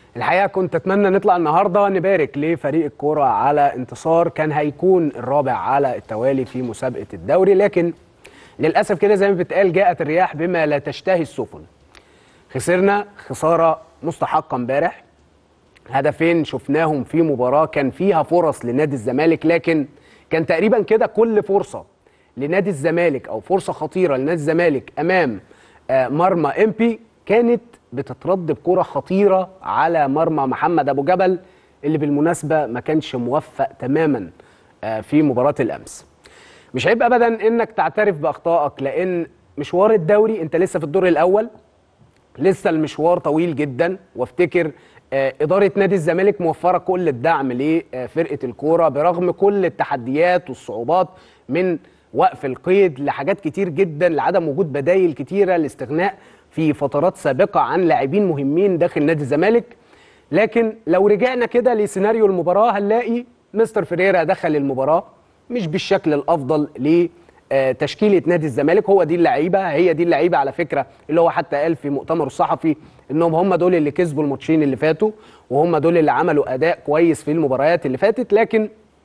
الحقيقه كنت اتمنى نطلع النهارده نبارك لفريق الكوره على انتصار كان هيكون الرابع على التوالي في مسابقه الدوري لكن للاسف كده زي ما بتقال جاءت الرياح بما لا تشتهي السفن خسرنا خساره مستحقه امبارح هدفين شفناهم في مباراه كان فيها فرص لنادي الزمالك لكن كان تقريبا كده كل فرصه لنادي الزمالك او فرصه خطيره لنادي الزمالك امام آه، مرمى امبي كانت بتترد بكره خطيره على مرمى محمد ابو جبل اللي بالمناسبه ما كانش موفق تماما آه، في مباراه الامس مش عيب ابدا انك تعترف باخطائك لان مشوار الدوري انت لسه في الدور الاول لسه المشوار طويل جدا وافتكر آه، اداره نادي الزمالك موفره كل الدعم لفرقه الكوره برغم كل التحديات والصعوبات من وقف القيد لحاجات كتير جدا لعدم وجود بدايل كتيره لاستغناء في فترات سابقه عن لاعبين مهمين داخل نادي الزمالك لكن لو رجعنا كده لسيناريو المباراه هنلاقي مستر فيريرا دخل المباراه مش بالشكل الافضل لتشكيله نادي الزمالك هو دي اللعيبه هي دي اللعيبه على فكره اللي هو حتى قال في مؤتمره الصحفي انهم هم دول اللي كسبوا الماتشين اللي فاتوا وهم دول اللي عملوا اداء كويس في المباريات اللي فاتت لكن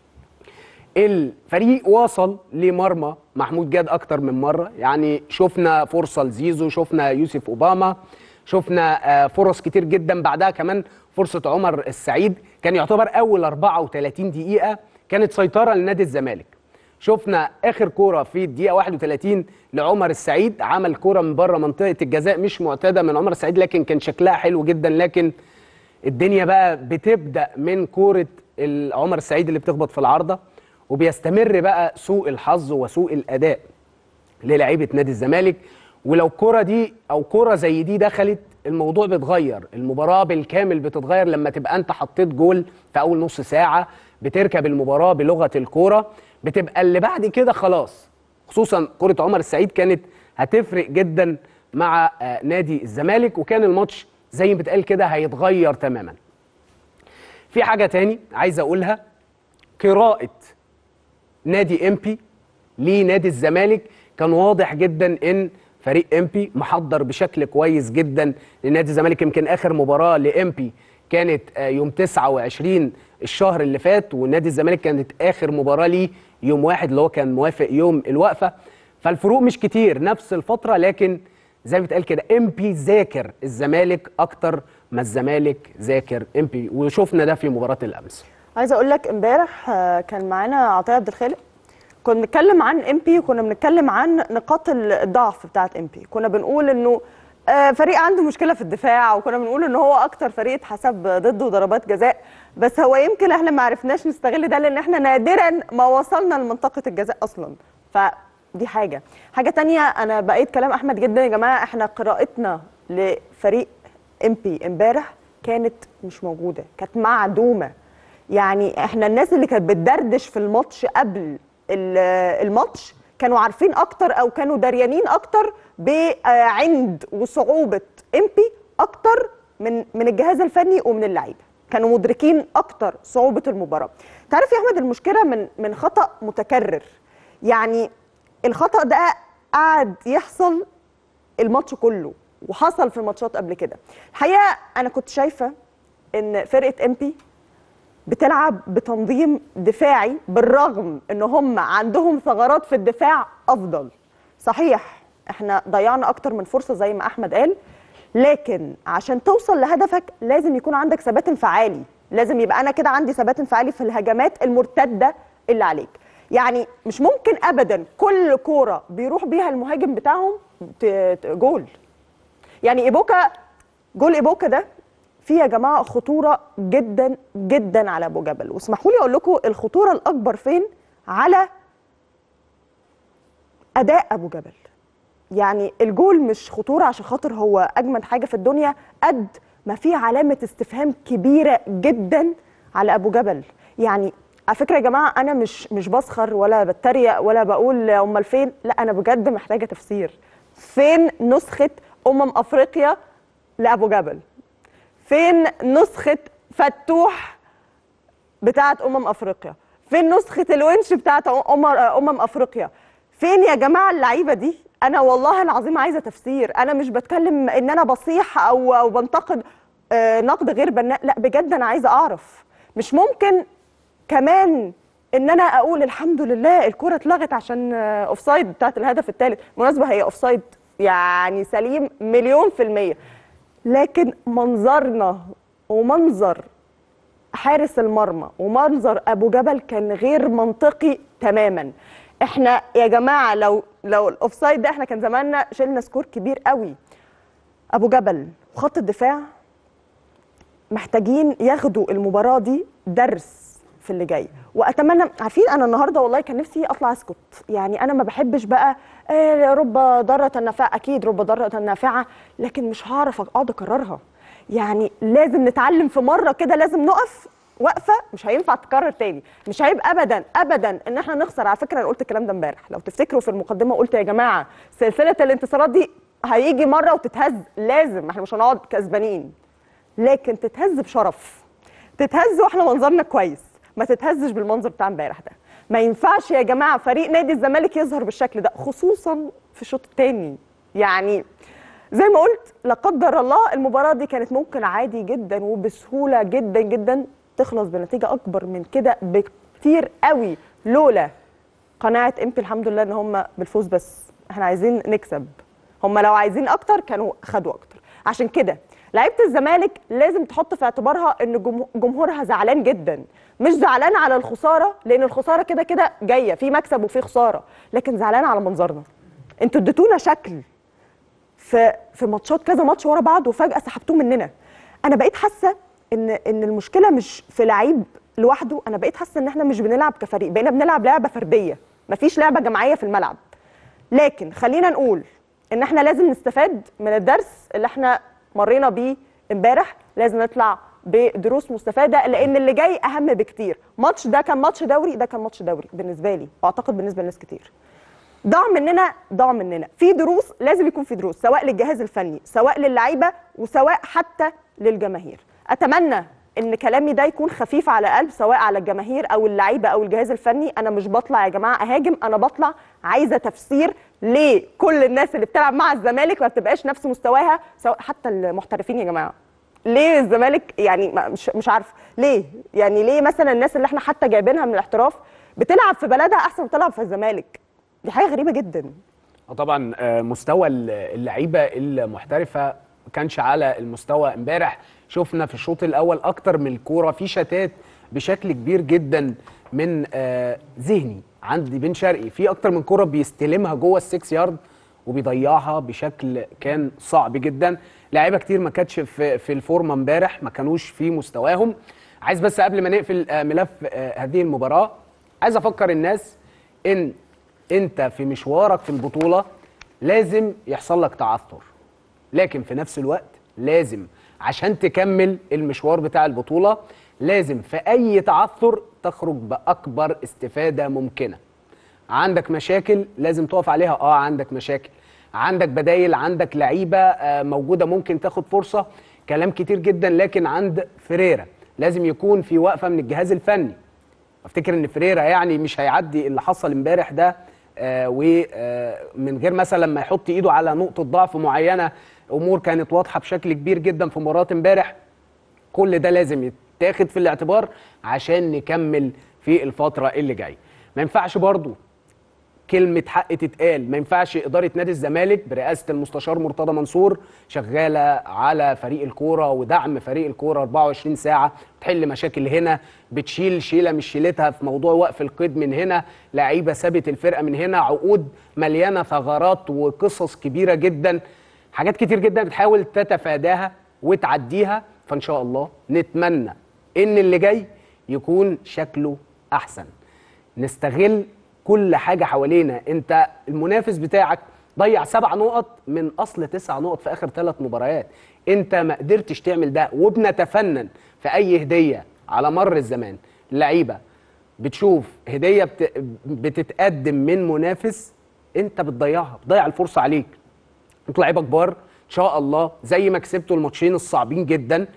الفريق وصل لمرمى محمود جاد اكتر من مره يعني شفنا فرصه لزيزو شفنا يوسف اوباما شفنا آه، فرص كتير جدا بعدها كمان فرصه عمر السعيد كان يعتبر اول 34 دقيقه كانت سيطره لنادي الزمالك شفنا اخر كوره في الدقيقه 31 لعمر السعيد عمل كوره من بره منطقه الجزاء مش معتاده من عمر السعيد لكن كان شكلها حلو جدا لكن الدنيا بقى بتبدا من كوره ال- عمر السعيد اللي بتخبط في العارضه وبيستمر بقى سوء الحظ وسوء الاداء للاعيبه نادي الزمالك ولو كرة دي او كرة زي دي دخلت الموضوع بيتغير المباراة بالكامل بتتغير لما تبقى انت حطيت جول في اول نص ساعة بتركب المباراة بلغة الكورة بتبقى اللي بعد كده خلاص خصوصا كرة عمر السعيد كانت هتفرق جدا مع آه، نادي الزمالك وكان الماتش زي ما بتقال كده هيتغير تماما في حاجة تاني عايز اقولها قراءة نادي امبي لنادي الزمالك كان واضح جدا ان فريق امبي محضر بشكل كويس جدا لنادي الزمالك يمكن اخر مباراه لامبي كانت آه، يوم 29 الشهر اللي فات ونادي الزمالك كانت اخر مباراه ليه يوم واحد اللي هو كان موافق يوم الوقفه فالفروق مش كتير نفس الفتره لكن زي ما بيتقال كده امبي ذاكر الزمالك اكتر ما الزمالك ذاكر امبي وشفنا ده في مباراه الامس عايزه اقول لك امبارح آه، كان معانا عطيه عبد الخالق كنا بنتكلم عن ام بي وكنا بنتكلم عن نقاط الضعف بتاعت ام بي كنا بنقول انه آه، فريق عنده مشكله في الدفاع وكنا بنقول ان هو اكتر فريق اتحسب ضده ضربات جزاء بس هو يمكن احنا ما عرفناش نستغل ده لان احنا نادرا ما وصلنا لمنطقه الجزاء اصلا فدي حاجه حاجه تانية انا بقيت كلام احمد جدا يا جماعه احنا قراءتنا لفريق ام بي امبارح كانت مش موجوده كانت معدومه يعني احنا الناس اللي كانت بتدردش في الماتش قبل ال- الماتش كانوا عارفين اكتر او كانوا دريانين اكتر بعند وصعوبه امبي اكتر من من الجهاز الفني ومن اللعيبه كانوا مدركين اكتر صعوبه المباراه تعرف يا احمد المشكله من من خطا متكرر يعني الخطا ده قعد يحصل الماتش كله وحصل في الماتشات قبل كده الحقيقه انا كنت شايفه ان فرقه امبي بتلعب بتنظيم دفاعي بالرغم ان هم عندهم ثغرات في الدفاع افضل صحيح احنا ضيعنا اكتر من فرصه زي ما احمد قال لكن عشان توصل لهدفك لازم يكون عندك ثبات انفعالي لازم يبقى انا كده عندي ثبات انفعالي في الهجمات المرتده اللي عليك يعني مش ممكن ابدا كل كوره بيروح بيها المهاجم بتاعهم ت- ت- جول يعني ايبوكا جول ايبوكا ده فيه يا جماعه خطوره جدا جدا على ابو جبل واسمحوا لي اقول لكم الخطوره الاكبر فين على اداء ابو جبل يعني الجول مش خطوره عشان خاطر هو اجمد حاجه في الدنيا قد ما في علامه استفهام كبيره جدا على ابو جبل يعني على فكره يا جماعه انا مش مش بسخر ولا بتريق ولا بقول امال فين لا انا بجد محتاجه تفسير فين نسخه امم افريقيا لابو جبل فين نسخه فتوح بتاعه امم افريقيا فين نسخه الونش بتاعه امم امم افريقيا فين يا جماعه اللعيبه دي انا والله العظيم عايزه تفسير انا مش بتكلم ان انا بصيح او او بنتقد آه نقد غير بناء لا بجد انا عايزه اعرف مش ممكن كمان ان انا اقول الحمد لله الكره اتلغت عشان آه، اوفسايد بتاعت الهدف الثالث بالمناسبه هي اوفسايد يعني سليم مليون في الميه لكن منظرنا ومنظر حارس المرمى ومنظر ابو جبل كان غير منطقي تماما احنا يا جماعه لو لو الاوفسايد ده احنا كان زماننا شلنا سكور كبير قوي ابو جبل وخط الدفاع محتاجين ياخدوا المباراه دي درس في اللي جاي واتمنى عارفين انا النهارده والله كان نفسي اطلع اسكت يعني انا ما بحبش بقى آه رب ضاره نافعه اكيد رب ضاره نافعه لكن مش هعرف اقعد اكررها يعني لازم نتعلم في مره كده لازم نقف وقفه مش هينفع تكرر تاني مش عيب ابدا ابدا ان احنا نخسر على فكره انا قلت الكلام ده امبارح لو تفتكروا في المقدمه قلت يا جماعه سلسله الانتصارات دي هيجي مره وتتهز لازم احنا مش هنقعد كسبانين لكن تتهز بشرف تتهز واحنا منظرنا كويس ما تتهزش بالمنظر بتاع امبارح ده ما ينفعش يا جماعه فريق نادي الزمالك يظهر بالشكل ده خصوصا في الشوط الثاني يعني زي ما قلت لا قدر الله المباراه دي كانت ممكن عادي جدا وبسهوله جدا جدا تخلص بنتيجه اكبر من كده بكتير قوي لولا قناعه امبي الحمد لله ان هم بالفوز بس احنا عايزين نكسب هم لو عايزين اكتر كانوا خدوا اكتر عشان كده لعيبه الزمالك لازم تحط في اعتبارها ان جمه- جمهورها زعلان جدا مش زعلان على الخساره لان الخساره كده كده جايه في مكسب وفي خساره لكن زعلان على منظرنا انتوا اديتونا شكل في في ماتشات كذا ماتش ورا بعض وفجاه سحبتوه مننا انا بقيت حاسه ان ان المشكله مش في لعيب لوحده انا بقيت حاسه ان احنا مش بنلعب كفريق بقينا بنلعب لعبه فرديه مفيش لعبه جماعيه في الملعب لكن خلينا نقول ان احنا لازم نستفاد من الدرس اللي احنا مرينا بيه امبارح لازم نطلع بدروس مستفاده لان اللي جاي اهم بكتير ماتش ده كان ماتش دوري ده كان ماتش دوري بالنسبه لي واعتقد بالنسبه لناس كتير ضاع مننا ضاع مننا في دروس لازم يكون في دروس سواء للجهاز الفني سواء للعيبه وسواء حتى للجماهير اتمنى ان كلامي ده يكون خفيف على قلب سواء على الجماهير او اللعيبه او الجهاز الفني انا مش بطلع يا جماعه اهاجم انا بطلع عايزه تفسير ليه كل الناس اللي بتلعب مع الزمالك ما بتبقاش نفس مستواها سواء حتى المحترفين يا جماعه ليه الزمالك يعني ما- مش مش عارفه ليه يعني ليه مثلا الناس اللي احنا حتى جايبينها من الاحتراف بتلعب في بلدها احسن ما تلعب في الزمالك دي حاجه غريبه جدا آه طبعا آه، مستوى ال- اللعيبه المحترفه ما كانش على المستوى امبارح شفنا في الشوط الاول اكتر من الكوره في شتات بشكل كبير جدا من آه، ذهني عند بن شرقي في اكتر من كوره بيستلمها جوه السكس يارد وبيضيعها بشكل كان صعب جدا لعيبه كتير ما كانتش في في الفورمه امبارح ما كانوش في مستواهم عايز بس قبل ما نقفل آه، ملف آه، هذه المباراه عايز افكر الناس ان انت في مشوارك في البطوله لازم يحصل لك تعثر لكن في نفس الوقت لازم عشان تكمل المشوار بتاع البطوله لازم في اي تعثر تخرج باكبر استفاده ممكنه عندك مشاكل لازم تقف عليها اه عندك مشاكل عندك بدايل عندك لعيبه آه، موجوده ممكن تاخد فرصه كلام كتير جدا لكن عند فريرا لازم يكون في وقفه من الجهاز الفني افتكر ان فريرا يعني مش هيعدي اللي حصل امبارح ده آه ومن غير مثلا ما يحط ايده على نقطه ضعف معينه امور كانت واضحه بشكل كبير جدا في مباراه امبارح كل ده لازم يتاخد في الاعتبار عشان نكمل في الفتره اللي جايه ما ينفعش برضو كلمة حق تتقال ما ينفعش إدارة نادي الزمالك برئاسة المستشار مرتضى منصور شغالة على فريق الكورة ودعم فريق الكورة 24 ساعة بتحل مشاكل هنا بتشيل شيلة مش شيلتها في موضوع وقف القيد من هنا لعيبة سابت الفرقة من هنا عقود مليانة ثغرات وقصص كبيرة جدا حاجات كتير جدا بتحاول تتفاداها وتعديها فإن شاء الله نتمنى إن اللي جاي يكون شكله أحسن نستغل كل حاجه حوالينا انت المنافس بتاعك ضيع سبع نقط من اصل تسع نقط في اخر ثلاث مباريات انت ما قدرتش تعمل ده وبنتفنن في اي هديه على مر الزمان لعيبه بتشوف هديه بت... بتتقدم من منافس انت بتضيعها بتضيع الفرصه عليك انتوا لعيبه كبار ان شاء الله زي ما كسبتوا الماتشين الصعبين جدا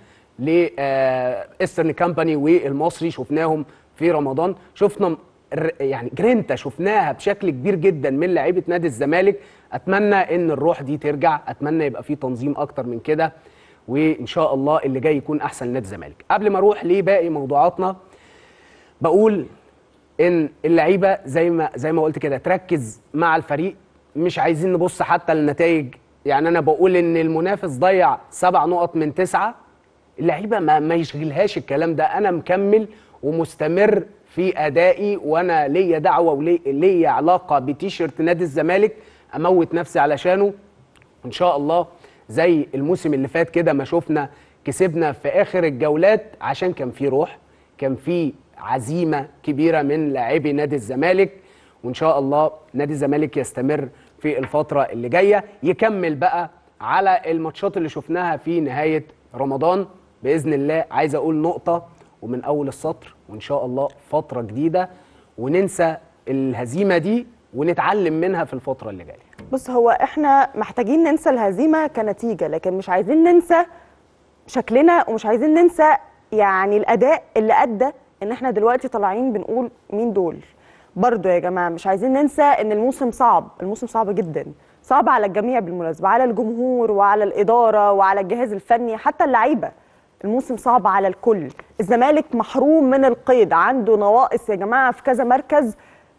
لايسترن كامباني والمصري شفناهم في رمضان شفنا ر- يعني جرينتا شفناها بشكل كبير جدا من لعيبه نادي الزمالك اتمنى ان الروح دي ترجع اتمنى يبقى في تنظيم اكتر من كده وان شاء الله اللي جاي يكون احسن لنادي الزمالك قبل ما اروح لباقي موضوعاتنا بقول ان اللعيبه زي ما زي ما قلت كده تركز مع الفريق مش عايزين نبص حتى للنتائج يعني انا بقول ان المنافس ضيع سبع نقط من تسعه اللعيبه ما, ما يشغلهاش الكلام ده انا مكمل ومستمر في ادائي وانا ليا دعوه وليا علاقه بتيشيرت نادي الزمالك اموت نفسي علشانه ان شاء الله زي الموسم اللي فات كده ما شفنا كسبنا في اخر الجولات عشان كان في روح كان في عزيمه كبيره من لاعبي نادي الزمالك وان شاء الله نادي الزمالك يستمر في الفتره اللي جايه يكمل بقى على الماتشات اللي شفناها في نهايه رمضان باذن الله عايز اقول نقطه ومن اول السطر وان شاء الله فتره جديده وننسى الهزيمه دي ونتعلم منها في الفتره اللي جايه بص هو احنا محتاجين ننسى الهزيمه كنتيجه لكن مش عايزين ننسى شكلنا ومش عايزين ننسى يعني الاداء اللي ادى ان احنا دلوقتي طالعين بنقول مين دول برضو يا جماعه مش عايزين ننسى ان الموسم صعب الموسم صعب جدا صعب على الجميع بالمناسبه على الجمهور وعلى الاداره وعلى الجهاز الفني حتى اللعيبه الموسم صعب على الكل الزمالك محروم من القيد عنده نواقص يا جماعه في كذا مركز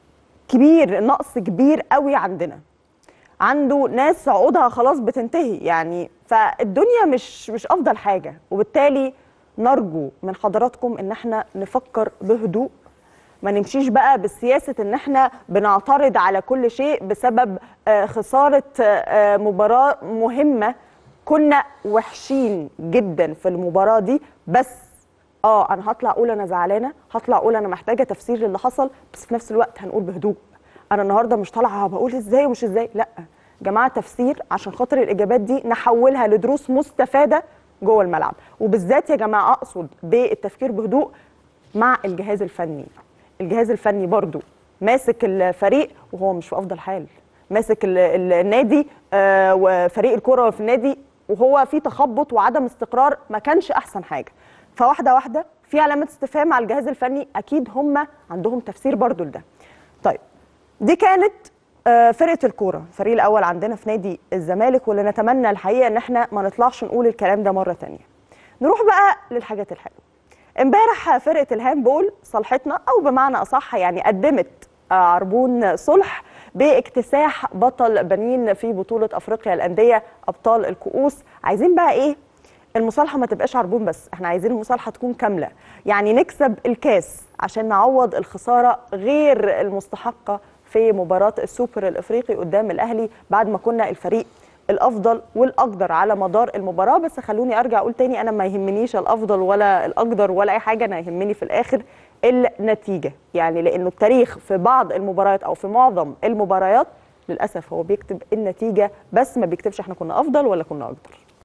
كبير نقص كبير قوي عندنا عنده ناس عقودها خلاص بتنتهي يعني فالدنيا مش مش افضل حاجه وبالتالي نرجو من حضراتكم ان احنا نفكر بهدوء ما نمشيش بقى بالسياسه ان احنا بنعترض على كل شيء بسبب آه، خساره آه، مباراه مهمه كنا وحشين جدا في المباراه دي بس اه انا هطلع اقول انا زعلانه هطلع اقول انا محتاجه تفسير للي حصل بس في نفس الوقت هنقول بهدوء انا النهارده مش طالعه بقول ازاي ومش ازاي لا جماعه تفسير عشان خاطر الاجابات دي نحولها لدروس مستفاده جوه الملعب وبالذات يا جماعه اقصد بالتفكير بهدوء مع الجهاز الفني الجهاز الفني برضو ماسك الفريق وهو مش في افضل حال ماسك ال- ال- النادي آه، وفريق الكره في النادي وهو في تخبط وعدم استقرار ما كانش احسن حاجه فواحده واحده في علامه استفهام على الجهاز الفني اكيد هم عندهم تفسير برضو لده طيب دي كانت آه، فرقه الكوره الفريق الاول عندنا في نادي الزمالك واللي نتمنى الحقيقه ان احنا ما نطلعش نقول الكلام ده مره تانية نروح بقى للحاجات الحلوه امبارح فرقه الهاندبول صالحتنا او بمعنى اصح يعني قدمت آه، عربون صلح باكتساح بطل بنين في بطوله افريقيا الانديه ابطال الكؤوس عايزين بقى ايه المصالحه ما تبقاش عربون بس احنا عايزين المصالحه تكون كامله يعني نكسب الكاس عشان نعوض الخساره غير المستحقه في مباراه السوبر الافريقي قدام الاهلي بعد ما كنا الفريق الافضل والاقدر على مدار المباراه بس خلوني ارجع اقول تاني انا ما يهمنيش الافضل ولا الاقدر ولا اي حاجه انا يهمني في الاخر النتيجه يعني لانه التاريخ في بعض المباريات او في معظم المباريات للاسف هو بيكتب النتيجه بس ما بيكتبش احنا كنا افضل ولا كنا اقدر